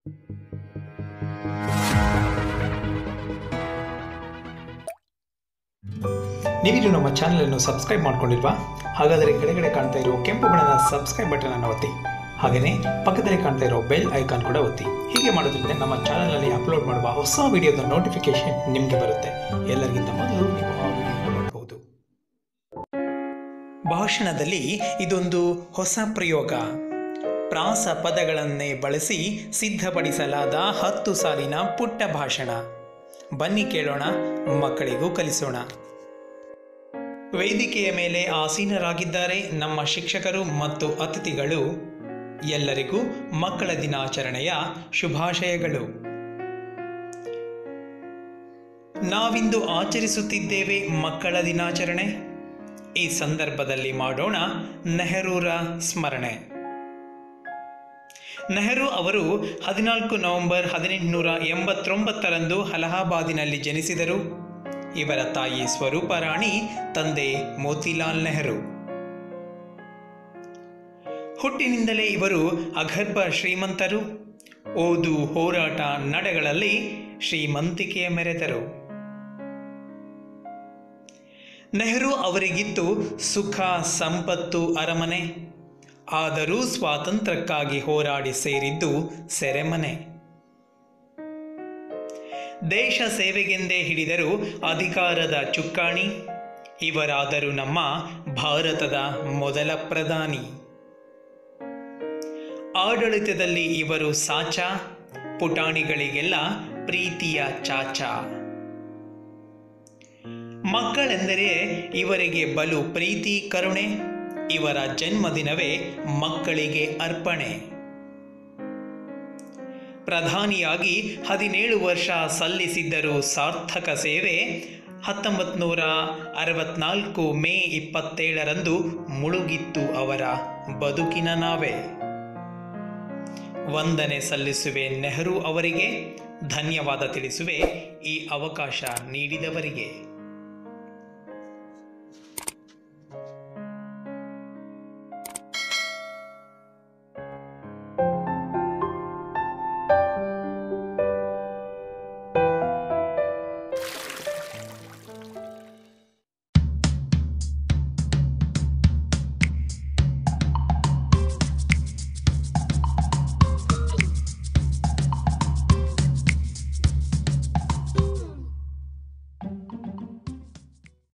ನೀವಿನ್ನು ನಮ್ಮ ಚಾನಲನ್ನು ಸಬ್ಸ್ಕ್ರೈಬ್ ಮಾಡ್ಕೊಂಡಿಲ್ವಾ ಹಾಗಾದರೆ ಕೆಳಗಡೆ ಕಾಣ್ತಾ ಇರೋ ಕೆಂಪು ಬಣ್ಣದ ಸಬ್ಸ್ಕ್ರೈಬ್ ಬಟನ್ ಅನ್ನು ಒತ್ತಿ ಹಾಗೆಯೇ ಪಕ್ಕದಲ್ಲಿ ಕಾಣ್ತಾ ಇರೋ ಬೆಲ್ ಐಕಾನ್ ಕೂಡ ಒತ್ತಿ ಹೀಗೆ ಮಾಡೋದ್ರಿಂದ ನಮ್ಮ ಚಾನಲ್ನಲ್ಲಿ ಅಪ್ಲೋಡ್ ಮಾಡುವ ಹೊಸ ವಿಡಿಯೋದ ನೋಟಿಫಿಕೇಶನ್ ನಿಮಗೆ ಬರುತ್ತೆ ಎಲ್ಲರಿಗಿಂತ ಮೊದಲು ನೀವು ಆ ವಿಡಿಯೋ ನೋಡಬಹುದು ಭಾಷಣದಲ್ಲಿ ಇದೊಂದು ಹೊಸ ಪ್ರಯೋಗ ಪ್ರಾಸ ಪದಗಳನ್ನೇ ಬಳಸಿ ಸಿದ್ಧಪಡಿಸಲಾದ ಹತ್ತು ಸಾಲಿನ ಪುಟ್ಟ ಭಾಷಣ ಬನ್ನಿ ಕೇಳೋಣ ಮಕ್ಕಳಿಗೂ ಕಲಿಸೋಣ ವೇದಿಕೆಯ ಮೇಲೆ ಆಸೀನರಾಗಿದ್ದಾರೆ ನಮ್ಮ ಶಿಕ್ಷಕರು ಮತ್ತು ಅತಿಥಿಗಳು ಎಲ್ಲರಿಗೂ ಮಕ್ಕಳ ದಿನಾಚರಣೆಯ ಶುಭಾಶಯಗಳು ನಾವಿಂದು ಆಚರಿಸುತ್ತಿದ್ದೇವೆ ಮಕ್ಕಳ ದಿನಾಚರಣೆ ಈ ಸಂದರ್ಭದಲ್ಲಿ ಮಾಡೋಣ ನೆಹರೂರ ಸ್ಮರಣೆ ನೆಹರು ಅವರು ಹದಿನಾಲ್ಕು ನವೆಂಬರ್ ಹದಿನೆಂಟುನೂರ ಎಂಬತ್ತೊಂಬತ್ತರಂದು ಅಲಹಾಬಾದಿನಲ್ಲಿ ಜನಿಸಿದರು ಇವರ ತಾಯಿ ಸ್ವರೂಪ ರಾಣಿ ತಂದೆ ಮೋತಿಲಾಲ್ ನೆಹರು ಹುಟ್ಟಿನಿಂದಲೇ ಇವರು ಅಗರ್ಭ ಶ್ರೀಮಂತರು ಓದು ಹೋರಾಟ ನಡೆಗಳಲ್ಲಿ ಶ್ರೀಮಂತಿಕೆಯ ಮೆರೆದರು ನೆಹರು ಅವರಿಗಿತ್ತು ಸುಖ ಸಂಪತ್ತು ಅರಮನೆ ಆದರೂ ಸ್ವಾತಂತ್ರ್ಯಕ್ಕಾಗಿ ಹೋರಾಡಿ ಸೇರಿದ್ದು ಸೆರೆಮನೆ ದೇಶ ಸೇವೆಗೆಂದೇ ಹಿಡಿದರು ಅಧಿಕಾರದ ಚುಕ್ಕಾಣಿ ಇವರಾದರು ನಮ್ಮ ಭಾರತದ ಮೊದಲ ಪ್ರಧಾನಿ ಆಡಳಿತದಲ್ಲಿ ಇವರು ಸಾಚ ಪುಟಾಣಿಗಳಿಗೆಲ್ಲ ಪ್ರೀತಿಯ ಚಾಚ ಮಕ್ಕಳೆಂದರೆ ಇವರಿಗೆ ಬಲು ಪ್ರೀತಿ ಕರುಣೆ ಇವರ ಜನ್ಮದಿನವೇ ಮಕ್ಕಳಿಗೆ ಅರ್ಪಣೆ ಪ್ರಧಾನಿಯಾಗಿ ಹದಿನೇಳು ವರ್ಷ ಸಲ್ಲಿಸಿದ್ದರು ಸಾರ್ಥಕ ಸೇವೆ ಹತ್ತೊಂಬತ್ತು ನೂರ ಅರವತ್ನಾಲ್ಕು ಮೇ ಇಪ್ಪತ್ತೇಳರಂದು ಮುಳುಗಿತ್ತು ಅವರ ಬದುಕಿನ ನಾವೇ ವಂದನೆ ಸಲ್ಲಿಸುವೆ ನೆಹರು ಅವರಿಗೆ ಧನ್ಯವಾದ ತಿಳಿಸುವೆ ಈ ಅವಕಾಶ ನೀಡಿದವರಿಗೆ